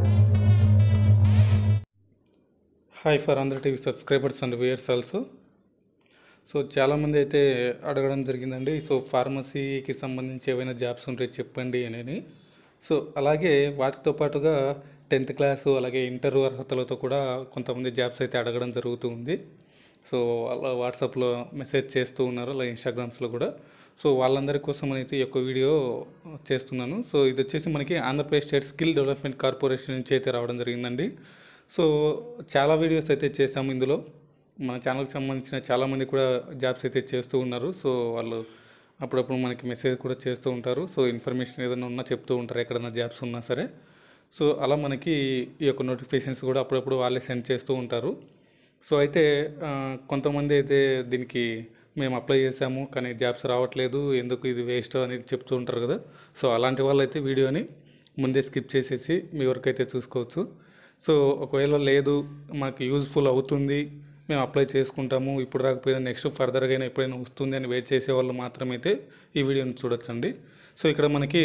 hi for Andhra TV subscribers and viewers also so చాలామంది అయితే అడగడం జరిగిందండి సో ఫార్మసీకి సంబంధించి ఏవైనా జాబ్స్ ఉంటే చెప్పండి అని సో అలాగే వాటితో పాటుగా టెన్త్ క్లాసు అలాగే ఇంటర్ అర్హతలతో కూడా కొంతమంది జాబ్స్ అయితే అడగడం జరుగుతూ ఉంది సో అలా వాట్సాప్లో మెసేజ్ చేస్తూ ఉన్నారు అలా ఇన్స్టాగ్రామ్స్లో కూడా సో వాళ్ళందరి కోసం అయితే ఈ యొక్క వీడియో చేస్తున్నాను సో ఇది వచ్చేసి మనకి Andhra Pradesh state skill development corporation నుంచి అయితే రావడం జరిగిందండి సో చాలా వీడియోస్ అయితే చేసాము ఇందులో మన ఛానల్కి సంబంధించిన చాలామంది కూడా జాబ్స్ అయితే చేస్తూ ఉన్నారు సో వాళ్ళు అప్పుడప్పుడు మనకి మెసేజ్ కూడా చేస్తూ ఉంటారు సో ఇన్ఫర్మేషన్ ఏదైనా ఉన్నా చెప్తూ ఉంటారు ఎక్కడైనా జాబ్స్ ఉన్నా సరే సో అలా మనకి ఈ యొక్క నోటిఫికేషన్స్ కూడా అప్పుడప్పుడు వాళ్ళే సెండ్ చేస్తూ ఉంటారు సో అయితే ఆ, కొంతమంది అయితే దీనికి మేము అప్లై చేసాము కానీ జాబ్స్ రావట్లేదు ఎందుకు ఇది వేస్ట్ అనేది చెప్తూ ఉంటారు కదా సో అలాంటి వాళ్ళైతే వీడియోని ముందే స్కిప్ చేసేసి మీ వరకు అయితే చూసుకోవచ్చు సో ఒకవేళ లేదు మాకు యూజ్ఫుల్ అవుతుంది మేము అప్లై చేసుకుంటాము ఇప్పుడు రాకపోయినా నెక్స్ట్ ఫర్దర్గా అయినా ఎప్పుడైనా వస్తుంది అని వెయిట్ చేసే వాళ్ళు మాత్రమైతే ఈ వీడియోని చూడొచ్చండి సో ఇక్కడ మనకి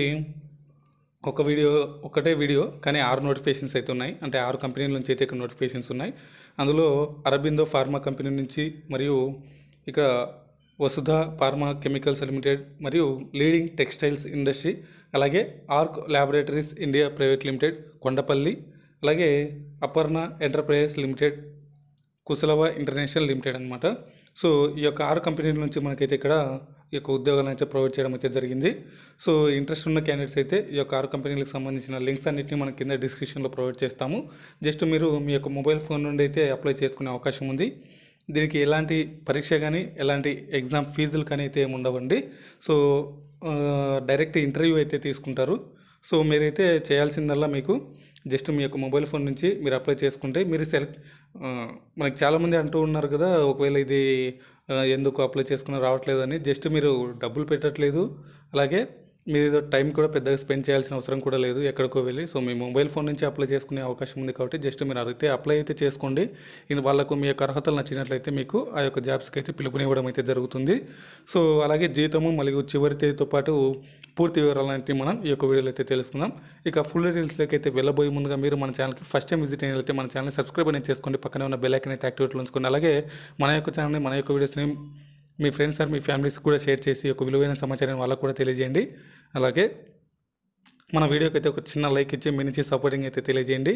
ఒక వీడియో ఒకటే వీడియో కానీ ఆరు నోటిఫికేషన్స్ అయితే ఉన్నాయి అంటే ఆరు కంపెనీల నుంచి అయితే ఇక్కడ నోటిఫికేషన్స్ ఉన్నాయి అందులో అరబిందో ఫార్మా కంపెనీ నుంచి మరియు ఇక్కడ వసుధ ఫార్మా కెమికల్స్ లిమిటెడ్ మరియు లీడింగ్ టెక్స్టైల్స్ ఇండస్ట్రీ అలాగే Ark laboratories India private limited Kondapalli అలాగే Aparna enterprises limited Kushalava international limited అనమాట సో ఈ యొక్క ఆరు కంపెనీల నుంచి మనకైతే ఇక్కడ ఈ యొక్క ఉద్యోగాలను అయితే ప్రొవైడ్ చేయడం అయితే జరిగింది సో ఇంట్రెస్ట్ ఉన్న క్యాండిడేట్స్ అయితే ఈ యొక్క ఆరు కంపెనీలకు సంబంధించిన లింక్స్ అన్నింటినీ మన కింద డిస్క్రిప్షన్లో ప్రొవైడ్ చేస్తాము జస్ట్ మీరు మీ యొక్క మొబైల్ ఫోన్ నుండి అయితే అప్లై చేసుకునే అవకాశం ఉంది దీనికి ఎలాంటి పరీక్ష కానీ ఎలాంటి ఎగ్జామ్ ఫీజులు కానీ అయితే ఏమి ఉండవండి సో ఆ, డైరెక్ట్ ఇంటర్వ్యూ అయితే తీసుకుంటారు సో మీరైతే చేయాల్సిందల్లా మీకు జస్ట్ మీ యొక్క మొబైల్ ఫోన్ నుంచి మీరు అప్లై చేసుకుంటే మీరు సెలెక్ట్ ఆ, మనకి చాలామంది అంటూ ఉన్నారు కదా ఒకవేళ ఇది ఆ, ఎందుకు అప్లై చేసుకుని రావట్లేదని జస్ట్ మీరు డబ్బులు పెట్టట్లేదు అలాగే మీరు ఏదో టైం కూడా పెద్దగా స్పెండ్ చేయాల్సిన అవసరం కూడా లేదు ఎక్కడికో వెళ్ళి సో మీ మొబైల్ ఫోన్ నుంచి అప్లై చేసుకునే అవకాశం ఉంది కాబట్టి జస్ట్ మీరు అడిగితే అప్లై అయితే చేసుకోండి ఇది వాళ్ళకు మీ యొక్క అర్హతలు నచ్చినట్లయితే మీకు ఆ యొక్క జాబ్స్కి అయితే పిలుపునివ్వడం అయితే జరుగుతుంది సో అలాగే జీతము మరియు చివరి తేదీతో పాటు పూర్తి వివరాలన్నింటినీ మనం ఈ యొక్క వీడియోలో అయితే తెలుసుకుందాం ఇక ఫుల్ డీటెయిల్స్లోకి అయితే వెళ్ళబోయే ముందుగా మీరు మన ఛానల్కి ఫస్ట్ టైం విజిట్ అయినట్లయితే మన ఛానల్ సబ్స్క్రైబ్ అనేది చేసుకోండి పక్కనే ఉన్న బెల్ ఐకన్ అయితే యాక్టివేట్లో ఉంచుకోండి అలాగే మన యొక్క ఛానల్ని మన యొక్క వీడియోస్ని మీ ఫ్రెండ్స్ ఆర్ మీ ఫ్యామిలీస్ కూడా షేర్ చేసి ఒక విలువైన సమాచారాన్ని వాళ్ళకు కూడా తెలియజేయండి అలాగే మన వీడియోకి అయితే ఒక చిన్న లైక్ ఇచ్చి మీ నుంచి సపోర్టింగ్ అయితే తెలియజేయండి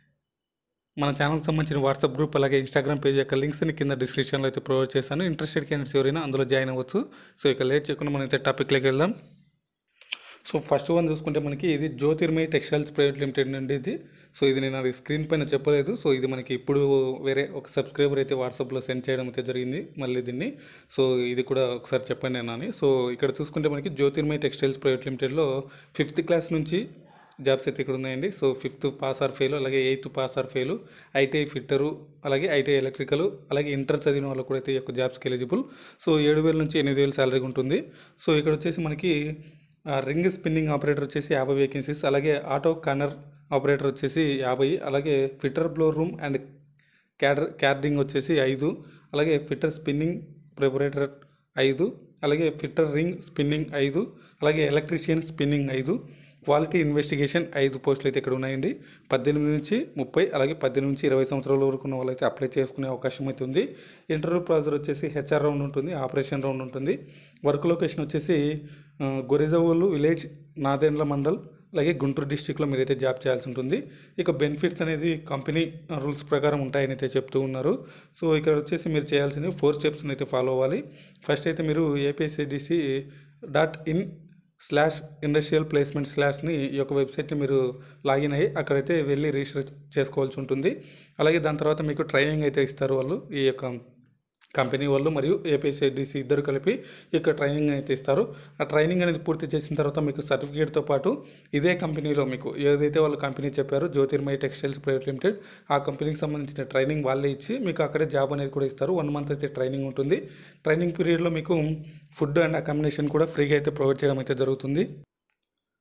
మన ఛానల్కి సంబంధించిన వాట్సాప్ గ్రూప్ అలాగే ఇన్స్టాగ్రామ్ పేజ్ యొక్క లింక్స్ని కింద డిస్క్రిప్షన్లో అయితే ప్రొవైడ్ చేశాను ఇంట్రెస్టెడ్ క్యాండిడేట్స్ ఎవరైనా అందులో జాయిన్ అవ్వచ్చు సో ఇక లేట్ చేయకుండా మనం అయితే టాపిక్లోకి వెళ్దాం సో ఫస్ట్ వన్ చూసుకుంటే మనకి ఇది జ్యోతిర్మయ్ టెక్స్టైల్స్ ప్రైవేట్ లిమిటెడ్ అండి ఇది సో ఇది నేను అది స్క్రీన్ పైన చెప్పలేదు సో ఇది మనకి ఇప్పుడు వేరే ఒక సబ్స్క్రైబర్ అయితే వాట్సాప్లో సెండ్ చేయడం అయితే జరిగింది మళ్ళీ దీన్ని సో ఇది కూడా ఒకసారి చెప్పండి నేను అని సో ఇక్కడ చూసుకుంటే మనకి జ్యోతిర్మయ్ టెక్స్టైల్స్ ప్రైవేట్ లిమిటెడ్లో ఫిఫ్త్ క్లాస్ నుంచి జాబ్స్ అయితే ఇక్కడ ఉన్నాయండి so fifth pass or fail అలాగే eighth pass or fail ITI fitter అలాగే ఐటీఐ ఎలక్ట్రికల్ అలాగే ఇంటర్ చదివిన వాళ్ళకు కూడా అయితే ఈ యొక్క జాబ్స్కి ఎలిజిబుల్ సో ఏడు వేల నుంచి ఎనిమిది వేలు శాలరీ ఉంటుంది సో ఇక్కడ వచ్చేసి మనకి ఆ, రింగ్ స్పిన్నింగ్ ఆపరేటర్ వచ్చేసి యాభై వేకెన్సీస్ అలాగే ఆటో కనర్ ఆపరేటర్ వచ్చేసి యాభై అలాగే fitter blow room and carder carding వచ్చేసి ఐదు అలాగే ఫిట్టర్ స్పిన్నింగ్ ప్రిపరేటర్ ఐదు అలాగే ఫిట్టర్ రింగ్ స్పిన్నింగ్ ఐదు అలాగే ఎలక్ట్రీషియన్ స్పిన్నింగ్ ఐదు క్వాలిటీ ఇన్వెస్టిగేషన్ ఐదు పోస్టులు అయితే ఇక్కడ ఉన్నాయండి పద్దెనిమిది నుంచి ముప్పై అలాగే పద్దెనిమిది నుంచి ఇరవై సంవత్సరాల వరకు ఉన్న వాళ్ళైతే అప్లై చేసుకునే అవకాశం అయితే ఉంది ఇంటర్వ్యూ ప్రాసెస్ వచ్చేసి హెచ్ఆర్ రౌండ్ ఉంటుంది ఆపరేషన్ రౌండ్ ఉంటుంది వర్క్ లొకేషన్ వచ్చేసి ఆ, గొరిజవోలు విలేజ్ నాదెండ్ల మండల్ అలాగే గుంటూరు డిస్టిక్లో మీరైతే జాబ్ చేయాల్సి ఉంటుంది ఇక బెనిఫిట్స్ అనేది కంపెనీ రూల్స్ ప్రకారం ఉంటాయని అయితే చెప్తూ ఉన్నారు సో ఇక్కడ వచ్చేసి మీరు చేయాల్సింది ఫోర్ స్టెప్స్ అయితే ఫాలో అవ్వాలి ఫస్ట్ అయితే మీరు APSCDC dot in slash industrial placement స్లాష్ని ఈ యొక్క వెబ్సైట్ని మీరు లాగిన్ అయ్యి అక్కడైతే వెళ్ళి రిజిస్టర్ చేసుకోవాల్సి ఉంటుంది అలాగే దాని తర్వాత మీకు ట్రైనింగ్ అయితే ఇస్తారు వాళ్ళు ఈ యొక్క కంపెనీ వాళ్ళు మరియు ఏపీసీడీసీ ఇద్దరు కలిపి ఈ యొక్క ట్రైనింగ్ అయితే ఇస్తారు ఆ ట్రైనింగ్ అనేది పూర్తి చేసిన తర్వాత మీకు సర్టిఫికేట్తో పాటు ఇదే కంపెనీలో మీకు ఏదైతే వాళ్ళు కంపెనీ చెప్పారో జ్యోతిర్మయ టెక్స్టైల్స్ ప్రైవేట్ లిమిటెడ్ ఆ కంపెనీకి సంబంధించిన ట్రైనింగ్ వాళ్ళే ఇచ్చి మీకు అక్కడే జాబ్ అనేది కూడా ఇస్తారు వన్ మంత్ అయితే ట్రైనింగ్ ఉంటుంది ట్రైనింగ్ పీరియడ్లో మీకు ఫుడ్ అండ్ అకామిడేషన్ కూడా ఫ్రీగా అయితే ప్రొవైడ్ చేయడం అయితే జరుగుతుంది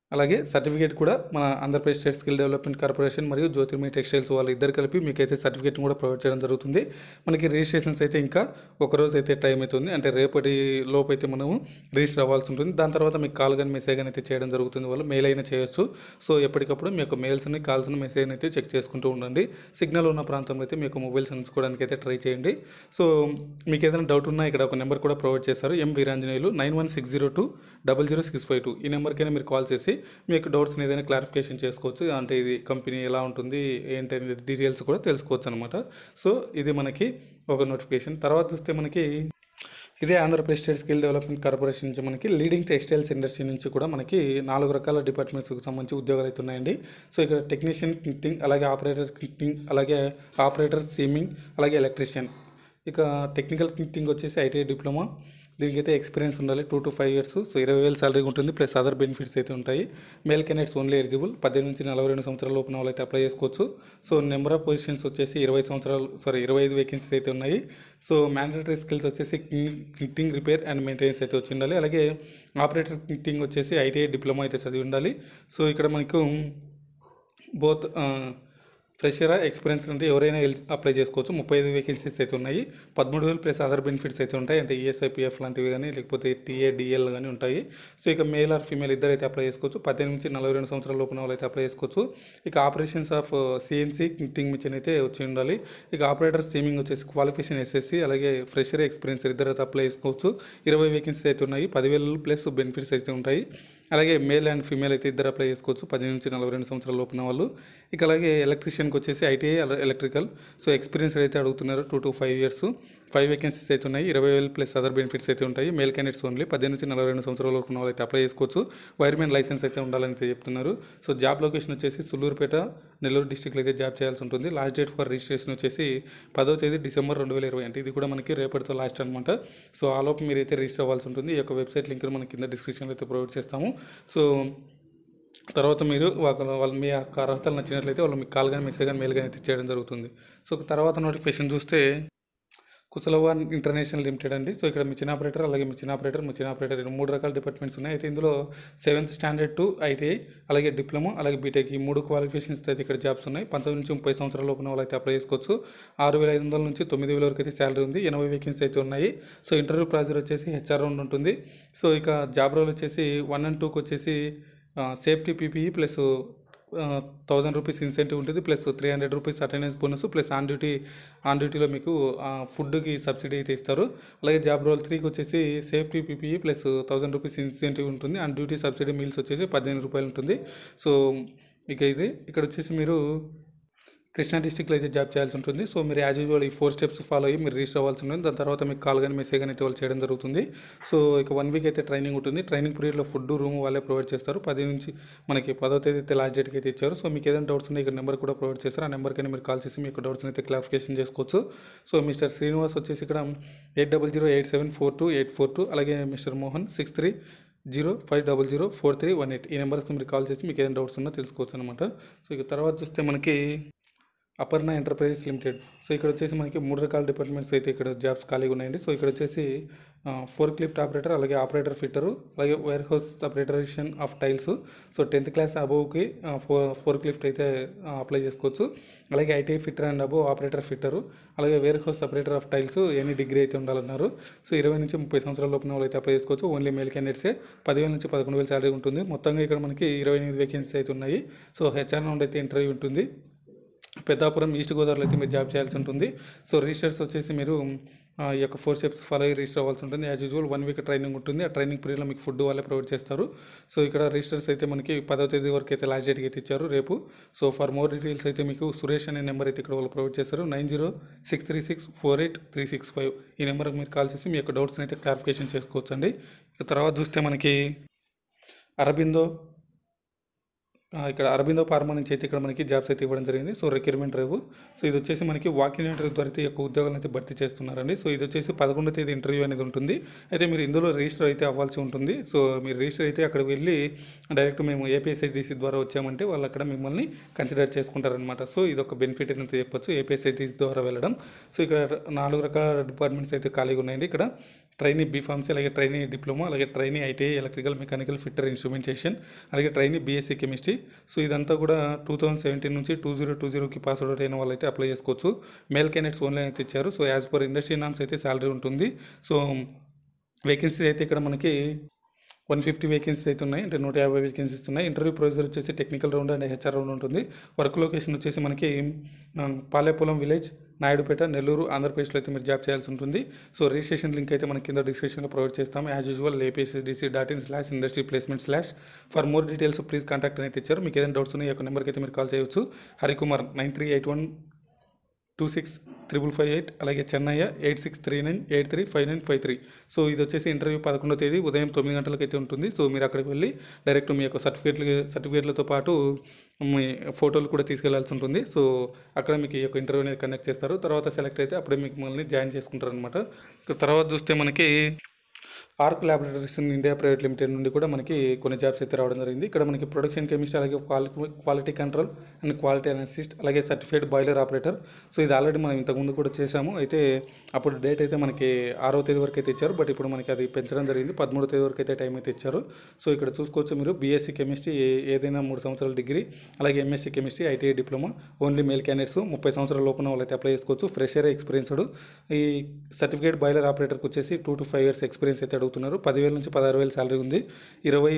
అలాగే సర్టిఫికేట్ కూడా మన Andhra Pradesh state skill development corporation మరియు జ్యోతిర్మయ టెక్స్టైల్స్ వాళ్ళు ఇద్దరు కలిపి మీకైతే సర్టిఫికేట్ కూడా ప్రొవైడ్ చేయడం జరుగుతుంది మనకి రిజిస్ట్రేషన్స్ అయితే ఇంకా ఒక రోజు అయితే టైం అవుతుంది అంటే రేపటి లోపు అయితే మనము రిజిస్టర్ అవ్వాల్సి ఉంటుంది దాని తర్వాత మీకు కాల్ కానీ మెసేజ్ కానీ అయితే చేయడం జరుగుతుంది వాళ్ళు మెయిల్ అయినా చేయొచ్చు సో ఎప్పటికప్పుడు మీ యొక్క మెయిల్స్ని కాల్స్ని మెసేజ్ అయితే చెక్ చేసుకుంటూ ఉండండి సిగ్నల్ ఉన్న ప్రాంతంలో అయితే మీకు మొబైల్స్ ఉంచుకోవడానికి అయితే ట్రై చేయండి సో మీకు ఏదైనా డౌట్ ఉన్నా ఇక్కడ ఒక నెంబర్ కూడా ప్రొవైడ్ చేస్తారు M Veeranjaneyulu nine one six zero two double zero six five two ఈ నెంబర్కైనా మీరు కాల్ చేసి మీ యొక్క డౌట్స్ని ఏదైనా క్లారిఫికేషన్ చేసుకోవచ్చు అంటే ఇది కంపెనీ ఎలా ఉంటుంది ఏంటి అనేది డీటెయిల్స్ కూడా తెలుసుకోవచ్చు అనమాట సో ఇది మనకి ఒక నోటిఫికేషన్ తర్వాత చూస్తే మనకి ఇదే Andhra Pradesh state skill development corporation నుంచి మనకి లీడింగ్ టెక్స్టైల్స్ ఇండస్ట్రీ నుంచి కూడా మనకి నాలుగు రకాల డిపార్ట్మెంట్స్కి సంబంధించి ఉద్యోగాలు అయితే ఉన్నాయండి సో ఇక్కడ టెక్నీషియన్ క్నిట్టింగ్ అలాగే ఆపరేటర్ క్నిట్టింగ్ అలాగే ఆపరేటర్ సీమింగ్ అలాగే ఎలక్ట్రీషియన్ ఇక టెక్నికల్ క్నిట్టింగ్ వచ్చేసి ఐటీఐ డిప్లొమా దీనికైతే ఎక్స్పీరియన్స్ ఉండాలి two to five years so ఇరవై వేలు సాలరీ ఉంటుంది ప్లస్ అదర్ బెనిఫిట్స్ అయితే ఉంటాయి మేల్ కెనెట్స్ ఓన్లీ ఎలిజిబుల్ పద్దెనిమిది నుంచి నలభై రెండు సంవత్సరాల లోపున వాళ్ళు అయితే అప్లై చేసుకోవచ్చు సో నెంబర్ ఆఫ్ పొజిషన్స్ వచ్చేసి ఇరవై సంవత్సరాలు సారీ ఇరవై ఐదు వేకెన్సీస్ అయితే ఉన్నాయి సో మ్యాండేటరీ స్కిల్స్ వచ్చేసి క్నిట్టింగ్ రిపేర్ అండ్ మెయింటెనెన్స్ అయితే వచ్చి ఉండాలి అలాగే ఆపరేటర్ క్నిట్టింగ్ వచ్చేసి ఐటీఐ డిప్లొమా అయితే చదివి ఉండాలి సో ఇక్కడ మనకు బోత్ ఫ్రెషరా ఎక్స్పీరియన్స్ అంటే ఎవరైనా ఎలి- అప్లై చేసుకోవచ్చు ముప్పై ఐదు వేకెన్సీస్ అయితే ఉన్నాయి పదమూడు వేలు ప్లస్ అదర్ బెనిఫిట్స్ అయితే ఉంటాయి అంటే ఈఎస్ఐ పిఎఫ్ లాంటివి కానీ లేకపోతే టీఏ డిఎల్ కానీ ఉంటాయి సో ఇక మేల్ ఆర్ ఫీమేల్ ఇద్దరు అయితే అప్లై చేసుకోవచ్చు పద్దెనిమిది నుంచి నలభై రెండు సంవత్సరాల లోపున వాళ్ళు అయితే అప్లై చేసుకోవచ్చు ఇక operations of CNC king machine అయితే వచ్చి ఉండాలి ఇక ఆపరేటర్ స్టీమింగ్ వచ్చేసి క్వాలిఫికేషన్ ఎస్ఎస్సి అలాగే ఫ్రెషర్ ఎక్స్పీరియన్స్ ఇద్దరు అయితే అప్లై చేసుకోవచ్చు ఇరవై వేకెన్సీస్ అయితే ఉన్నాయి పదివేలు ప్లస్ బెనిఫిట్స్ అయితే ఉంటాయి అలాగే మేల్ అండ్ ఫీమేల్ అయితే ఇద్దరు అప్లై చేసుకోవచ్చు పద్దెనిమిది నుంచి నలభై రెండు సంవత్సరాల లోపున వాళ్ళు ఇక అలాగే ఎలక్ట్రీషియన్కి వచ్చేసి ఐటీఐ ఎలక్ట్రికల్ సో ఎక్స్పీరియన్స్ అయితే అడుగుతున్నారు two to five years five vacancies అయితే ఉన్నాయి ఇరవై వేలు ప్లస్ అదర్ బెనిఫిట్స్ అయితే ఉంటాయి మేల్ క్యాండిడేట్స్ ఓన్లీ పద్దెనిమిది నుంచి నలభై రెండు సంవత్సరాల లోపు ఉన్న వాళ్ళు అయితే అప్లై చేసుకోవచ్చు వైర్మెన్ లైసెన్స్ అయితే ఉండాలని అయితే చెప్తున్నారు సో జాబ్ లొకేషన్ వచ్చేసి సుల్లూరుపేట నెల్లూరు డిస్టిక్లో అయితే జాబ్ చేయాల్సి ఉంటుంది లాస్ట్ డేట్ ఫర్ రిజిస్ట్రేషన్ వచ్చేసి పదో తేదీ డిసెంబర్ రెండు వేల ఇరవై అంటే ఇది కూడా మనకి రేపటితో లాస్ట్ అనమాట సో ఆ లోపు మీరైతే రిజిస్టర్ అవ్వాల్సి ఉంటుంది ఈ యొక్క వెబ్సైట్ లింక్ మన కింద డిస్క్రిప్షన్లో అయితే ప్రొవైడ్ చేస్తాము సో తర్వాత మీరు వాళ్ళ వాళ్ళ మీ యొక్క అర్హతలు నచ్చినట్లయితే వాళ్ళు మీకు కాల్ కానీ మెసేజ్ కానీ మెయిల్ కానీ అయితే చేయడం జరుగుతుంది సో తర్వాత నోటిఫికేషన్ చూస్తే కుశలవా ఇంటర్నేషనల్ లిమిటెడ్ అండి సో ఇక్కడ మిషన్ ఆపరేటర్ అలాగే మిషన్ ఆపరేటర్ మిషన్ ఆపరేటర్ ఈ మూడు రకాల డిపార్ట్మెంట్స్ ఉన్నాయి అయితే ఇందులో సెవెంత్ స్టాండర్డ్ టు ఐటీఐ అలాగే డిప్లొమా అలాగే బీటెక్ ఈ మూడు క్వాలిఫికేషన్స్ అయితే ఇక్కడ జాబ్స్ ఉన్నాయి పంతొమ్మిది నుంచి ముప్పై సంవత్సరాల లోపల వాళ్ళు అయితే అప్లై చేసుకోవచ్చు ఆరు వేల ఐదు వందల నుంచి తొమ్మిది వేల వరకు అయితే శాలరీ ఉంది ఎనభై వేకెన్సీ అయితే ఉన్నాయి సో ఇంటర్వ్యూ ప్రాసెస్ వచ్చేసి హెచ్ఆర్ రౌండ్ ఉంటుంది సో ఇక జాబ్ రోల్ వచ్చేసి వన్ అండ్ టూకి వచ్చేసి safety PPE plus thousand rupees incentive ఉంటుంది plus three hundred rupees attendance bonus plus on duty on డ్యూటీలో మీకు ఫుడ్కి సబ్సిడీ అయితే ఇస్తారు అలాగే జాబ్ రోల్ త్రీకి వచ్చేసి safety PPE plus thousand rupees incentive ఉంటుంది ఆన్ డ్యూటీ సబ్సిడీ మీల్స్ వచ్చేసి పద్దెనిమిది రూపాయలు ఉంటుంది సో ఇక ఇది ఇక్కడ వచ్చేసి మీరు కృష్ణా డిస్టిక్లో అయితే జాబ్ చేయాల్సి ఉంటుంది సో మీరు యాజ్ యూజువల్ ఈ ఫోర్ స్టెప్స్ ఫాలో అయ్యి మీరు రిజిస్టర్ అవ్వాల్సి ఉంటుంది దాని తర్వాత మీకు కాల్ కానీ మెసేజ్ కానీ అయితే వాళ్ళు చేయడం జరుగుతుంది సో ఇక వన్ వీక్ అయితే ట్రైనింగ్ ఉంటుంది ట్రైనింగ్ పీరియడ్లో ఫుడ్ రూమ్ వాళ్ళే ప్రొవైడ్ చేస్తారు పది నుంచి మనకి పదో తేదీ అయితే లాస్ట్ డేట్కి అయితే ఇచ్చారు సో మీకు ఏదైనా డౌట్స్ ఉన్నాయి ఇక్కడ నెంబర్ కూడా ప్రొవైడ్ చేస్తారు ఆ నెంబర్కి మీరు కాల్ చేసి మీకు డౌట్స్ అయితే క్లారిఫికేషన్ చేసుకోవచ్చు సో మిస్టర్ శ్రీనివాస్ వచ్చేసి ఇక్కడ eight double zero eight seven four two eight four two అలాగే Mr Mohan six three zero five double zero four three one eight ఈ నెంబర్కి మీరు కాల్ చేసి మీకు ఏదైనా డౌట్స్ ఉన్నా తెలుసుకోవచ్చు అనమాట సో ఇక తర్వాత చూస్తే మనకి అపర్ణ ఎంటర్ప్రైజెస్ లిమిటెడ్ సో ఇక్కడ వచ్చేసి మనకి మూడు రకాల డిపార్ట్మెంట్స్ అయితే ఇక్కడ జాబ్స్ ఖాళీగా ఉన్నాయండి సో ఇక్కడ వచ్చేసి ఫోర్ క్లిఫ్ట్ ఆపరేటర్ అలాగే ఆపరేటర్ ఫిట్టరు అలాగే warehouse operation of tiles so tenth class అబోవ్కి ఫోర్ ఫోర్ క్లిఫ్ట్ అయితే అప్లై చేసుకోవచ్చు అలాగే ITI fitter and above operator fitter అలాగే warehouse operator of tiles any degree అయితే ఉండాలన్నారు సో ఇరవై నుంచి ముప్పై సంవత్సరాల లోపల వాళ్ళు అయితే అప్లై చేసుకోవచ్చు ఓన్లీ మేల్ క్యాండిడేట్సే పదివేల నుంచి పదకొండు వేల శాలరీ ఉంటుంది మొత్తంగా ఇక్కడ మనకి ఇరవై ఎనిమిది వేకెన్సీ అయితే ఉన్నాయి సో హెచ్ఆర్ నుండి అయితే ఇంటర్వ్యూ ఉంటుంది పెద్దాపురం ఈస్ట్ గోదావరిలో అయితే మీరు జాబ్ చేయాల్సి ఉంటుంది సో రిజిస్టర్స్ వచ్చేసి మీరు ఆ, ఈ యొక్క ఫోర్ స్టెప్స్ ఫాలో అయ్యి రిజిస్టర్ అవ్వాల్సి ఉంటుంది as usual one week training ఉంటుంది ఆ ట్రైనింగ్ పీరియడ్లో మీకు ఫుడ్ వాళ్ళే ప్రొవైడ్ చేస్తారు సో ఇక్కడ రిజిస్టర్స్ అయితే మనకి పదో తేదీ వరకు అయితే లాస్ట్ డేట్కి అయితే ఇచ్చారు రేపు సో ఫర్ మోర్ డీటెయిల్స్ అయితే మీకు సురేష్ అనే నెంబర్ అయితే ఇక్కడ వాళ్ళు ప్రొవైడ్ చేస్తారు nine zero six three six four eight three six five ఈ నెంబర్కి మీరు కాల్ చేసి మీ యొక్క డౌట్స్ని అయితే క్లారిఫికేషన్ చేసుకోవచ్చు అండి ఇక తర్వాత చూస్తే మనకి అరబిందో ఆ, ఇక్కడ అరబిందో ఫార్మా నుంచి అయితే ఇక్కడ మనకి జాబ్స్ అయితే ఇవ్వడం జరిగింది సో రిక్రూట్మెంట్ రేవు సో ఇది వచ్చేసి మనకి వాకింగ్ ఇంటర్వ్యూ ద్వారా అయితే ఈ యొక్క ఉద్యోగాలను అయితే భర్తీ చేస్తున్నారండి సో ఇది వచ్చేసి పదకొండో తేదీ ఇంటర్వ్యూ అనేది ఉంటుంది అయితే మీరు ఇందులో రిజిస్టర్ అయితే అవ్వాల్సి ఉంటుంది సో మీరు రిజిస్టర్ అయితే అక్కడ వెళ్ళి డైరెక్ట్ మేము ఏపీఎస్ఐడిసి ద్వారా వచ్చామంటే వాళ్ళు అక్కడ మిమ్మల్ని కన్సిడర్ చేసుకుంటారనమాట సో ఇది ఒక బెనిఫిట్ అయితే చెప్పొచ్చు ఏపీఎస్ఐడిసి ద్వారా వెళ్ళడం సో ఇక్కడ నాలుగు రకాల డిపార్ట్మెంట్స్ అయితే ఖాళీగా ఉన్నాయండి ఇక్కడ ట్రైనీ బీఫార్మసీ అలాగే ట్రైనీ డిప్లొమా అలాగే trainee ITI electrical mechanical fitter instrumentation అలాగే ట్రైనీ బీఎస్సీ కెమిస్ట్రీ సో ఇదంతా కూడా టూ థౌసండ్ సెవెంటీన్ నుంచి టూ జీరో టూ జీరోకి పాస్ అవుట్ అయిన వాళ్ళైతే అప్లై చేసుకోవచ్చు మేల్ క్యాండిడేట్స్ ఓన్లీ అయితే ఇచ్చారు so as per industry norms అయితే శాలరీ ఉంటుంది సో వేకెన్సీ అయితే ఇక్కడ మనకి వన్ ఫిఫ్టీ వేకెన్సీస్ అయితే ఉన్నాయి అంటే నూట యాభై వేకెన్సీస్ ఉన్నాయి ఇంటర్వ్యూ ప్రొసీజర్ వచ్చేసి technical round and HR round ఉంటుంది వర్క్ లొకేషన్ వచ్చేసి మనకి ఆ, పాలేపురం విలేజ్ నాయుడుపేట నెల్లూరు ఆంధ్రప్రదేశ్లో అయితే మీరు జాబ్ చేయాల్సి ఉంటుంది సో రిజిస్ట్రేషన్ లింక్ అయితే మనకి కింద డిస్క్రిప్షన్లో ప్రొవైడ్ చేస్తాం as usual APSDC dot in slash industry placement slash for more details please contact అనేది ఇచ్చారు మీకు ఏదైనా డౌట్స్ ఉన్నాయి ఈ యొక్క నెంబర్కి అయితే మీరు కాల్ చేయవచ్చు Harikumar nine three eight one two six triple five eight అలాగే Chennaiah eight six three nine eight three five nine five three so ఇది వచ్చేసి ఇంటర్వ్యూ పదకొండో తేదీ ఉదయం తొమ్మిది గంటలకు అయితే ఉంటుంది సో మీరు అక్కడికి వెళ్ళి డైరెక్ట్ మీ యొక్క సర్టిఫికేట్లు సర్టిఫికేట్లతో పాటు మీ ఫోటోలు కూడా తీసుకెళ్లాల్సి ఉంటుంది సో అక్కడ మీకు ఈ యొక్క ఇంటర్వ్యూ అనేది కండక్ట్ చేస్తారు తర్వాత సెలెక్ట్ అయితే అప్పుడే మీకు మళ్ళీ జాయిన్ చేసుకుంటారు అనమాట తర్వాత చూస్తే మనకి arc laboratories in India private limited నుండి కూడా మనకి కొన్ని జాబ్స్ అయితే రావడం జరిగింది ఇక్కడ మనకి ప్రొడక్షన్ కెమిస్ట్ అలాగే quality quality control and quality analyst అలాగే సర్టిఫైడ్ బాయిలర్ ఆపరేటర్ సో ఇది ఆల్రెడీ మనం ఇంతకుముందు కూడా చేసాము అయితే అప్పుడు డేట్ అయితే మనకి ఆరో తేదీ వరకు అయితే ఇచ్చారు బట్ ఇప్పుడు మనకి అది పెంచడం జరిగింది పదమూడో తేదీ వరకు అయితే టైం అయితే ఇచ్చారు సో ఇక్కడ చూసుకోవచ్చు మీరు బీఎస్సీ కెమిస్ట్రీ ఏదైనా మూడు సంవత్సరాల డిగ్రీ అలాగే MSc chemistry ITI diploma only male candidates ముప్పై సంవత్సరాల లోపల వాళ్ళైతే అప్లై చేసుకోవచ్చు ఫ్రెషర్ ఎక్స్పీరియన్స్డ్ ఈ సర్టిఫికేట్ బాయిలర్ ఆపరేటర్కి వచ్చేసి two to five years experience అయితే అడుగుతున్నారు పదివేల నుంచి పదహారు వేలు శాలరీ ఉంది ఇరవై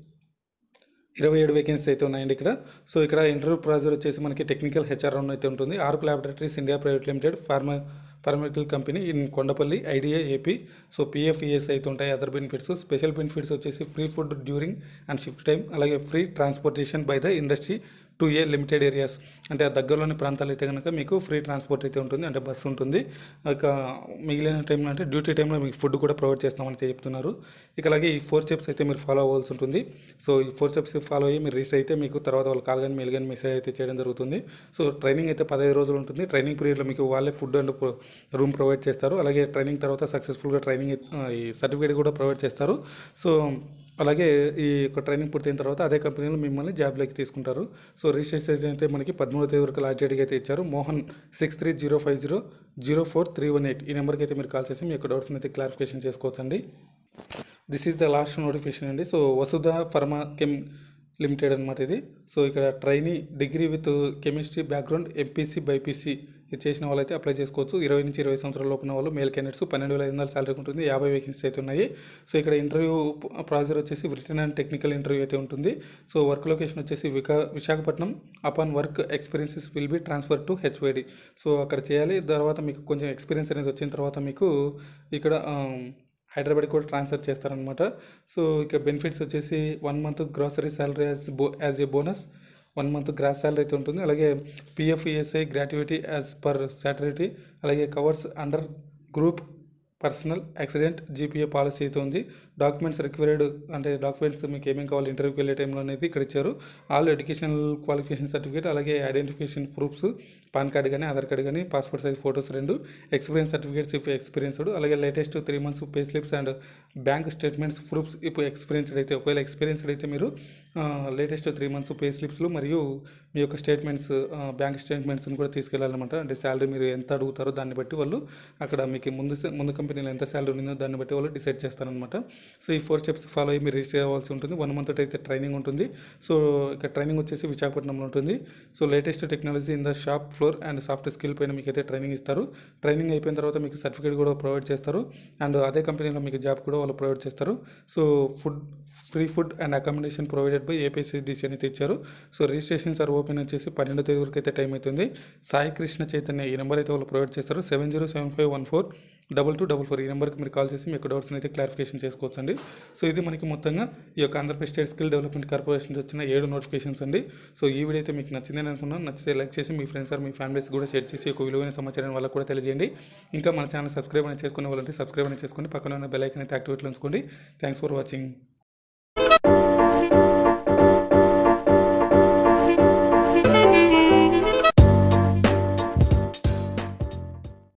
ఇరవై ఏడు వేకెన్సీ అయితే ఉన్నాయండి ఇక్కడ సో ఇక్కడ ఇంటర్వ్యూ ప్రాసెస్ వచ్చేసి మనకి టెక్నికల్ హెచ్ఆర్ రౌండ్ అయితే ఉంటుంది arc laboratories India private limited pharma pharmaceutical company in Kondapalli IDA AP so PF ES అయితే ఉంటాయి అదర్ బెనిఫిట్స్ స్పెషల్ బెనిఫిట్స్ వచ్చేసి free food during and shift time అలాగే free transportation by the industry to a limited areas అంటే ఆ దగ్గరలోని ప్రాంతాలు అయితే కనుక మీకు ఫ్రీ ట్రాన్స్పోర్ట్ అయితే ఉంటుంది అంటే బస్సు ఉంటుంది ఇక మిగిలిన టైంలో అంటే డ్యూటీ టైంలో మీకు ఫుడ్ కూడా ప్రొవైడ్ చేస్తామని అయితే చెప్తున్నారు ఇక అలాగే ఈ ఫోర్ స్టెప్స్ అయితే మీరు ఫాలో అవ్వాల్సి ఉంటుంది సో ఈ ఫోర్ స్టెప్స్ ఫాలో అయ్యి మీరు రిజిస్టర్ అయితే మీకు తర్వాత వాళ్ళు కాల్ కానీ మెయిల్ కానీ మెసేజ్ అయితే చేయడం జరుగుతుంది సో ట్రైనింగ్ అయితే పదహైదు రోజులు ఉంటుంది ట్రైనింగ్ పీరియడ్లో మీకు వాళ్ళే ఫుడ్ అండ్ రూమ్ ప్రొవైడ్ చేస్తారు అలాగే ట్రైనింగ్ తర్వాత సక్సెస్ఫుల్గా ట్రైనింగ్ ఈ సర్టిఫికేట్ కూడా ప్రొవైడ్ చేస్తారు సో అలాగే ఈ యొక్క ట్రైనింగ్ పూర్తయిన తర్వాత అదే కంపెనీలో మిమ్మల్ని జాబ్లోకి తీసుకుంటారు సో రిజిస్ట్రేషన్ అయితే మనకి పదమూడో తేదీ వరకు లాస్ట్ డేట్కి అయితే ఇచ్చారు Mohan six three zero five zero zero four three one eight ఈ నెంబర్కి అయితే మీరు కాల్ చేసి మీ యొక్క డౌట్స్ని అయితే క్లారిఫికేషన్ చేసుకోవచ్చండి this is the last notification అండి so Vasudha pharma chem limited అనమాట ఇది సో ఇక్కడ trainee degree with chemistry background MPC BiPC ఇది చేసిన వాళ్ళైతే అప్లై చేసుకోవచ్చు ఇరవై నుంచి ఇరవై సంవత్సరాల లోపున వాళ్ళు మేల్ క్యాండిడేట్స్ పన్నెండు వేల ఐదు వందల శాలరీ ఉంటుంది యాభై వేకెన్సీ అయితే ఉన్నాయి సో ఇక్కడ ఇంటర్వ్యూ ప్రాసెసర్ వచ్చేసి రిటర్న్ అండ్ టెక్నికల్ ఇంటర్వ్యూ అయితే ఉంటుంది సో వర్క్ లొకేషన్ వచ్చేసి వికా Visakhapatnam upon work experiences will be transfer to HYD so అక్కడ చేయాలి తర్వాత మీకు కొంచెం ఎక్స్పీరియన్స్ అనేది వచ్చిన తర్వాత మీకు ఇక్కడ హైదరాబాద్ కూడా ట్రాన్స్ఫర్ చేస్తారనమాట సో ఇక బెనిఫిట్స్ వచ్చేసి one month grocery salary as బో as a bonus one month gross salary అయితే ఉంటుంది అలాగే PF ESI gratuity as per statutory అలాగే covers under group personal accident GPA policy అయితే ఉంది డాక్యుమెంట్స్ రిక్వైర్డ్ అంటే డాక్యుమెంట్స్ మీకు ఏమేమి కావాలి ఇంటర్వ్యూకి వెళ్ళే టైంలో అనేది ఇక్కడ ఇచ్చారు ఆల్ ఎడ్యుకేషనల్ క్వాలిఫికేషన్ సర్టిఫికేట్ అలాగే ఐడెంటిఫికేషన్ ప్రూఫ్స్ పాన్ కార్డ్ కానీ ఆధార్ కార్డ్ కానీ పాస్పోర్ట్ సైజ్ ఫోటోస్ రెండు ఎక్స్పీరియన్స్ సర్టిఫికేట్స్ ఇఫ్ ఎక్స్పీరియన్స్డ్ అలాగే latest three months pay slips and bank statements proofs ఇప్పుడు ఎక్స్పీరియన్స్డ్ అయితే ఒకవేళ ఎక్స్పీరియన్స్డ్ అయితే మీరు లేటెస్ట్ త్రీ మంత్స్ పే స్లిప్స్లు మరియు మీ యొక్క స్టేట్మెంట్స్ బ్యాంక్ స్టేట్మెంట్స్ని కూడా తీసుకెళ్ళాలన్నమాట అంటే శాలరీ మీరు ఎంత అడుగుతారో దాన్ని బట్టి వాళ్ళు అక్కడ మీకు ముందు ముందు కంపెనీలో ఎంత శాలరీ ఉందో దాన్ని బట్టి వాళ్ళు డిసైడ్ చేస్తారనమాట సో ఈ ఫోర్ స్టెప్స్ ఫాలో అయ్యి మీరు రిజిస్టర్ అవ్వాల్సి ఉంటుంది వన్ మంత్ అయితే ట్రైనింగ్ ఉంటుంది సో ఇక్కడ ట్రైనింగ్ వచ్చేసి విశాఖపట్నంలో ఉంటుంది so latest technology in the shop floor and soft skill పైన మీకు అయితే ట్రైనింగ్ ఇస్తారు ట్రైనింగ్ అయిపోయిన తర్వాత మీకు సర్టిఫికేట్ కూడా ప్రొవైడ్ చేస్తారు అండ్ అదే కంపెనీలో మీకు జాబ్ కూడా వాళ్ళు ప్రొవైడ్ చేస్తారు so food free food and accommodation provided by APCDC అనేది ఇచ్చారు సో రిజిస్ట్రేషన్స్ ఆర్ ఓపెన్ వచ్చేసి పన్నెండో తేదీ వరకు అయితే టైం అవుతుంది సాయి కృష్ణ చైతన్య ఈ నెంబర్ అయితే వాళ్ళు ప్రొవైడ్ చేస్తారు seven zero seven five one four double two double four ఈ నెంబర్కి మీరు కాల్ చేసి మీ యొక్క డౌట్స్ని అయితే క్లారిఫికేషన్ చేసుకోవచ్చు అండి సో ఇది మనకి మొత్తంగా ఈ యొక్క Andhra Pradesh state skill development corporation నుంచి వచ్చిన ఏడు నోటిఫికేషన్స్ అండి సో ఈ వీడియో అయితే మీకు నచ్చిందని అనుకున్నాను నచ్చితే లైక్ చేసి మీ ఫ్రెండ్స్ ఆర్ మీ ఫ్యామిలీస్ కూడా షేర్ చేసి ఒక విలువైన సమాచారం వాళ్ళకి కూడా తెలియజేయండి ఇంకా మన ఛానల్ సబ్స్క్రైబ్ అనేది చేసుకునే వాళ్ళంటే సబ్స్క్రైబ్ అనేది చేసుకోండి పక్కన ఉన్న బెల్ ఐకన్ అయితే యాక్టివేట్లో ఉంచుకోండి థ్యాంక్స్ ఫర్ వాచింగ్